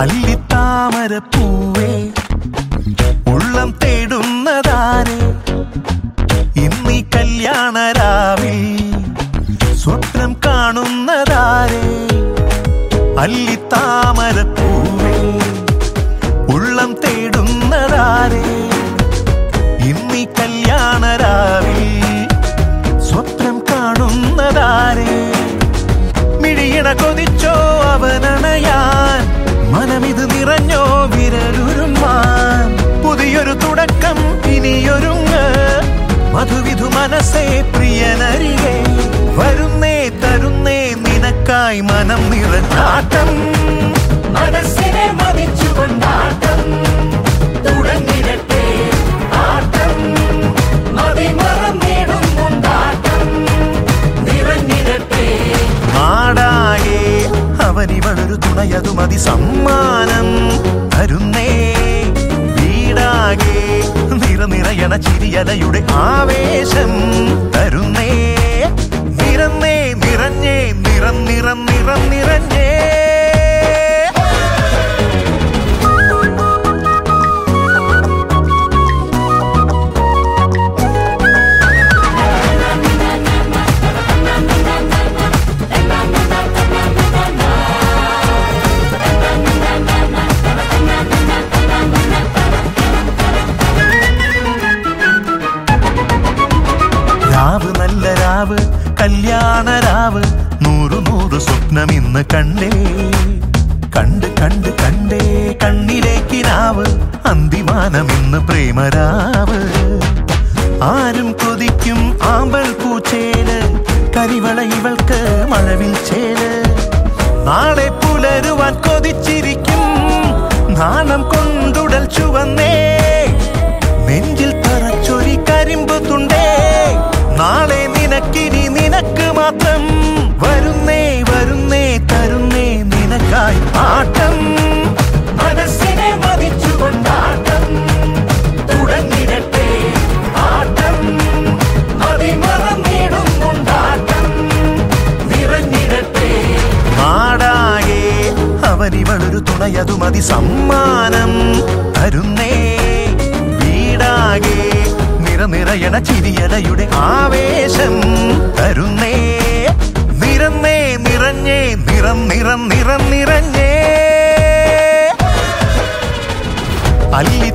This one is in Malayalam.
അല്ലിത്താമര പൂവേ ഉള്ളം തേടുന്നതാരെ ഇന്നീ കല്യാണരാവിൽ സ്വപ്നം കാണുന്നതാരെ അല്ലിത്താമര പൂവേ ഉള്ളം തേടുന്നതാരെ ഇന്നീ കല്യാണരാവിൽ സ്വപ്നം കാണുന്നതാരെ മിഴിയണ കൊതിച്ചോ അവനണയാൻ മനമിത് നിറഞ്ഞോ വിരലുരുമാൻ പുതിയൊരു തുടക്കം ഇനിയൊരുങ്ങ് മധുവിധു മനസ്സേ പ്രിയനരികെ വരുന്നേ തരുന്നേ നിനക്കായി മനം നിറഞ്ഞാട്ടം മനസ്സിനെ മതിച്ചുകൊണ്ടാട്ടം തുടങ്ങിടട്ടെ ആട്ടം മതിമറന്നിടുന്നുണ്ടാട്ടം നിറഞ്ഞിടട്ടെ നാടാകെ അവനിവളൊരു തുണയതു മതി സമ്മാനം തരുന്നേ വീടാകെ നിറനിറയണ ചിരിയലയുടെ ആവേശം തരുന്നേ നിറന്നേ നിറഞ്ഞേ നിറം നിറം നിറം നിറഞ്ഞേ രാവ് നല്ല രാവ് കല്യാണ രാവ് നൂറു നൂറ് സ്വപ്നം ഇന്ന് കണ്ടേ കണ്ട് കണ്ട് കണ്ടേ കണ്ണിലേക്ക് രാവ് അന്തിമാനം ഇന്ന് പ്രേമരാവ് ആരും കൊതിക്കും ആമ്പൽ പൂച്ചേല് കരിവള ഇവൾക്ക് മഴവിൽ ചേല് നാളെ പുലരുവാൻ കൊതിച്ചിരിക്കും നാണം കൊണ്ടുടൽ ചുവന്നേ നെഞ്ചിൽ തറച്ചൊരി കരിമ്പ് തുണ്ടേ നാളെ നിനക്കിനി നിനക്ക് മാത്രം വരുന്നേ വരുന്നേ തരുന്നേ നിനക്കായി ആട്ടം മനസ്സിനെ മതിച്ചുകൊണ്ടാട്ടം തുടങ്ങിടട്ടെ ആട്ടം മതിമറന്നിടുന്നുണ്ടാട്ടം നിറഞ്ഞിടട്ടെ നാടാകെ അവനിവളൊരു തുണയതു മതി സമ്മാനം തരുന്നേ വീടാകെ നിറനിറയണ ചിരിയലയുടെ ആവേശം തരുന്നേ നിറന്നേ നിറഞ്ഞേ നിറം നിറം നിറം നിറഞ്ഞേ അല്ലി